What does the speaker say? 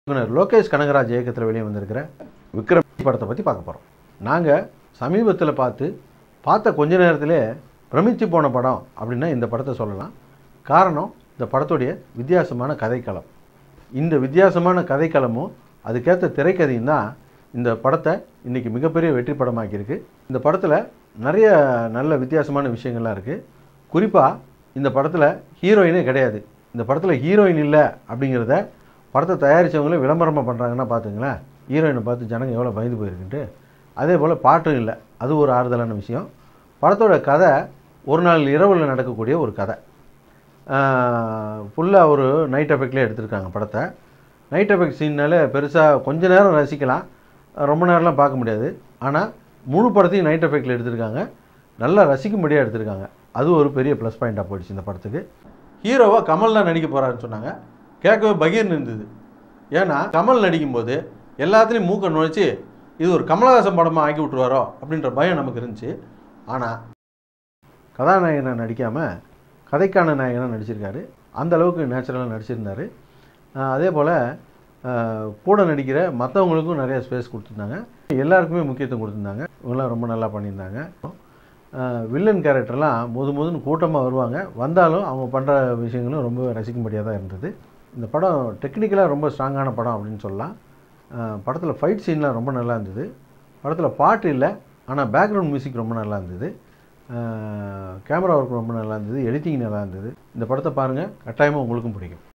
இயக்குனர் லோகேஷ் கனகராஜ் இயக்கத்தில் வெளியே வந்திருக்கிற விக்ரம் படத்தை பற்றி பார்க்க போகிறோம் நாங்கள் சமீபத்தில் பார்த்து பார்த்த கொஞ்ச நேரத்திலே பிரமிச்சு போன படம் அப்படின்னா இந்த படத்தை சொல்லலாம் காரணம் இந்த படத்துடைய வித்தியாசமான கதைக்களம் இந்த வித்தியாசமான கதைக்களமும் அதுக்கேற்ற திரைக்கதையும் தான் இந்த படத்தை இன்றைக்கி மிகப்பெரிய வெற்றி படமாக்கியிருக்கு இந்த படத்தில் நிறைய நல்ல வித்தியாசமான விஷயங்கள்லாம் இருக்குது குறிப்பாக இந்த படத்தில் ஹீரோயினே கிடையாது இந்த படத்தில் ஹீரோயின் இல்லை அப்படிங்கிறத படத்தை தயாரித்தவங்களே விளம்பரமாக பண்ணுறாங்கன்னா பார்த்துங்களேன் ஹீரோயினை பார்த்து ஜனங்க எவ்வளோ பயந்து போயிருக்குன்ட்டு அதே போல் பாட்டும் இல்லை அது ஒரு ஆறுதலான விஷயம் படத்தோட கதை ஒரு நாள் இரவில் நடக்கக்கூடிய ஒரு கதை ஃபுல்லாக ஒரு நைட் எஃபெக்ட்லேயே எடுத்திருக்காங்க படத்தை நைட் எஃபெக்ட் சீன்னாலே பெருசாக கொஞ்ச நேரம் ரசிக்கலாம் ரொம்ப நேரம்லாம் பார்க்க முடியாது ஆனால் முழு படத்தையும் நைட் எஃபெக்டில் எடுத்திருக்காங்க நல்லா ரசிக்கும்படியாக எடுத்திருக்காங்க அது ஒரு பெரிய ப்ளஸ் பாயிண்ட்டாக போயிடுச்சு இந்த படத்துக்கு ஹீரோவாக கமல் தான் நடிக்க போகிறாருன்னு சொன்னாங்க கேட்கவே பகீர்னு இருந்தது ஏன்னா கமல் நடிக்கும்போது எல்லாத்துலேயும் மூக்கை நுழைச்சி இது ஒரு கமலஹாசன் படமாக ஆக்கி விட்ருவாரோ அப்படின்ற பயம் நமக்கு இருந்துச்சு ஆனால் கதாநாயகனை நடிக்காமல் கதைக்கான நாயகனாக நடிச்சிருக்காரு அந்த அளவுக்கு நேச்சுரலாக நடிச்சிருந்தார் அதே போல் கூட நடிக்கிற மற்றவங்களுக்கும் நிறைய ஸ்பேஸ் கொடுத்துருந்தாங்க எல்லாருக்குமே முக்கியத்துவம் கொடுத்துருந்தாங்க இவங்களாம் ரொம்ப நல்லா பண்ணியிருந்தாங்க வில்லன் கேரக்டர்லாம் முது முதுன்னு கூட்டமாக வருவாங்க வந்தாலும் அவங்க பண்ணுற விஷயங்களும் ரொம்ப ரசிக்கும்படியாக தான் இருந்தது இந்த படம் டெக்னிக்கலாக ரொம்ப ஸ்ட்ராங்கான படம் அப்படின்னு சொல்லலாம் படத்தில் ஃபைட் சீன்லாம் ரொம்ப நல்லா இருந்தது படத்தில் பாட்டு இல்லை ஆனால் பேக்ரவுண்ட் மியூசிக் ரொம்ப நல்லா இருந்தது கேமரா ஒர்க் ரொம்ப நல்லா இருந்தது எடிட்டிங் நல்லா இருந்தது இந்த படத்தை பாருங்கள் கட்டாயமாக உங்களுக்கும் பிடிக்கும்